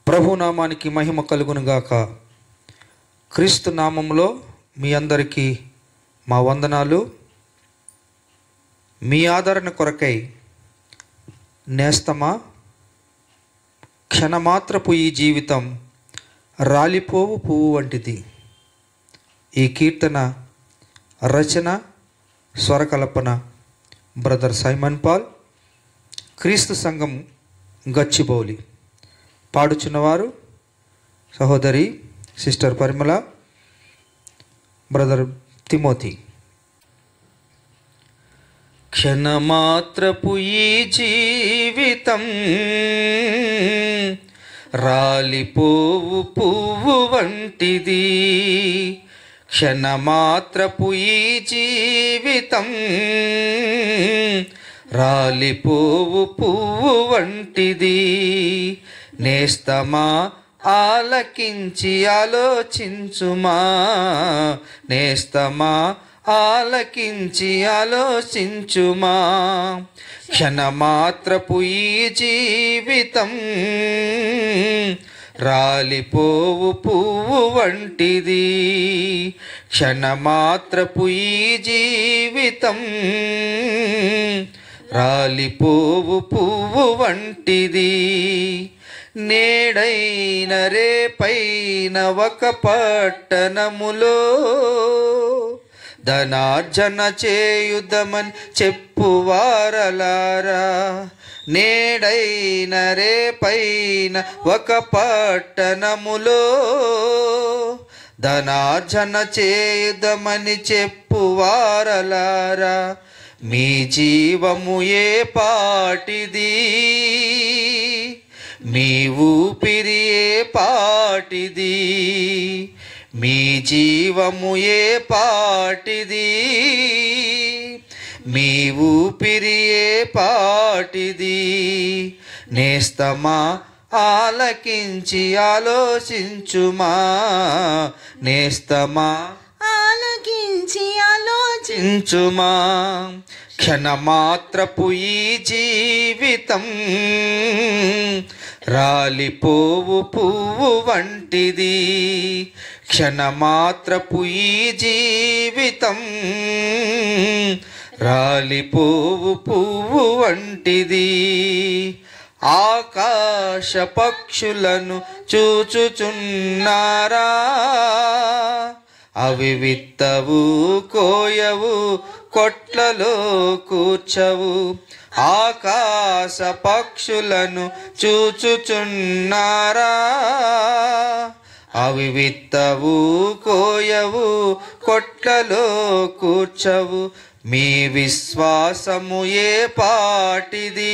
ప్రభు నామానికి మహిమ కలుగునుగాక క్రీస్తు నామములో మీ అందరికీ మా వందనాలు మీ ఆదరణ కొరకై నేస్తమా క్షణమాత్రపు ఈ జీవితం రాలిపోవు పువ్వు వంటిది ఈ కీర్తన రచన స్వరకల్పన బ్రదర్ సైమన్ పాల్ క్రీస్తు సంఘం గచ్చిబౌలి పాడుచున్నవారు సహోదరి సిస్టర్ పరిమళ బ్రదర్ తిమోతి క్షణమాత్రపు ఈ జీవితం రాలిపోవు పువ్వు వంటిది క్షణమాత్రపు ఈ జీవితం రాలిపోవు పువ్వు వంటిది నేస్తమా ఆలకించి ఆలోచించుమా నేస్తమా ఆలకించి ఆలోచించుమా క్షణమాత్రపు ఈ జీవితం రాలిపోవు పువ్వు వంటిది క్షణమాత్రపు ఈ జీవితం రాలిపోవు పువ్వు వంటిది నేడైన రేపైన ఒక పట్టణములో ధనార్జన చేయుదమని చెప్పువారలారా నేడైన రేపైన ఒక పట్టణములో ధనార్జన చేయుదమని చెప్పువారలారా మీ జీవము ఏ పాటిది మీ ఊపిరి ఏ పాటిది మీ జీవము ఏ పాటిది మీ ఊపిరి ఏ పాటిది నేస్తమా ఆలకించి ఆలోచించుమా నేస్తమా ఆలకించి ఆలోచి చించుమా క్షణమాత్రపు ఈ జీవితం రాలిపోవు పువ్వు వంటిది క్షణమాత్రపు ఈ జీవితం రాలిపోవు పువ్వు వంటిది ఆకాశ పక్షులను చూచుచున్నారా అవి విత్తవు కోయవు కొట్లలో కూర్చవు ఆకాశ పక్షులను చూచుచున్నారా అవి విత్తవు కోయవు కొట్లలో కూర్చవు మీ విశ్వాసము ఏ పాటిది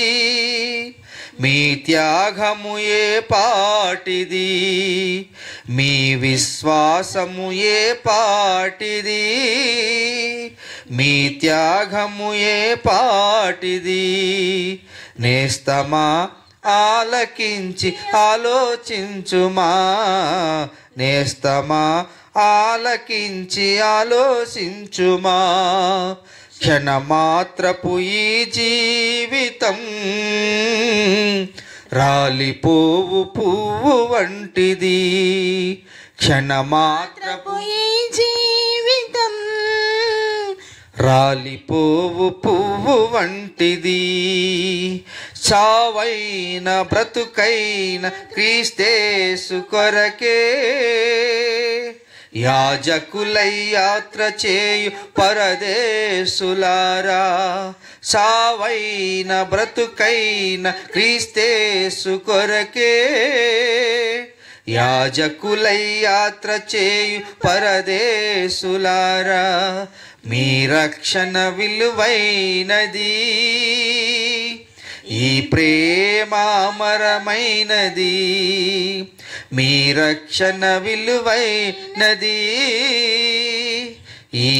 మీ త్యాగము ఏ పాటిది మీ విశ్వాసము ఏ పాటిది మీ త్యాగము ఏ పాటిది నేస్తమా ఆలకించి ఆలోచించుమా నేస్తమా ఆలకించి ఆలోచించుమా క్షణమాత్రపు ఈ జీవితం రాలిపోవు పువ్వు వంటిది క్షణమాత్రపు మాత్రపు ఈ జీవితం రాలిపోవు పువ్వు వంటిది చావైన బ్రతుకైన క్రీస్తేసు కొరకే యాజకులై యాత్ర చేయు పరదేశులారా సావైన బ్రతుకైన క్రీస్తేసు కొరకే యాజకులై యాత్ర చేయు పరదేశులారా మీ రక్షణ విలువైనది ఈ ప్రేమామరమైనది మీ రక్షణ విలువైనది ఈ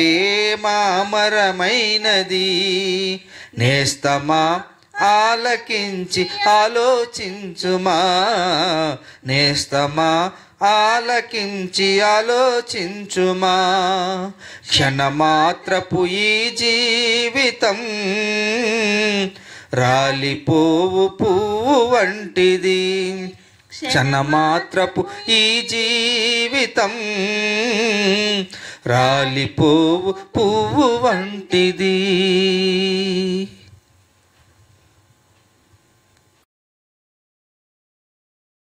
ప్రేమామరమైనది నేస్తమా ఆలకించి ఆలోచించుమా నేస్తమా ఆలకించి ఆలోచించుమా క్షణమాత్రపు ఈ జీవితం రాలిపోవు పువ్వు వంటిది క్షణమాత్రపు ఈ జీవితం రాలిపోవు పువ్వు వంటిది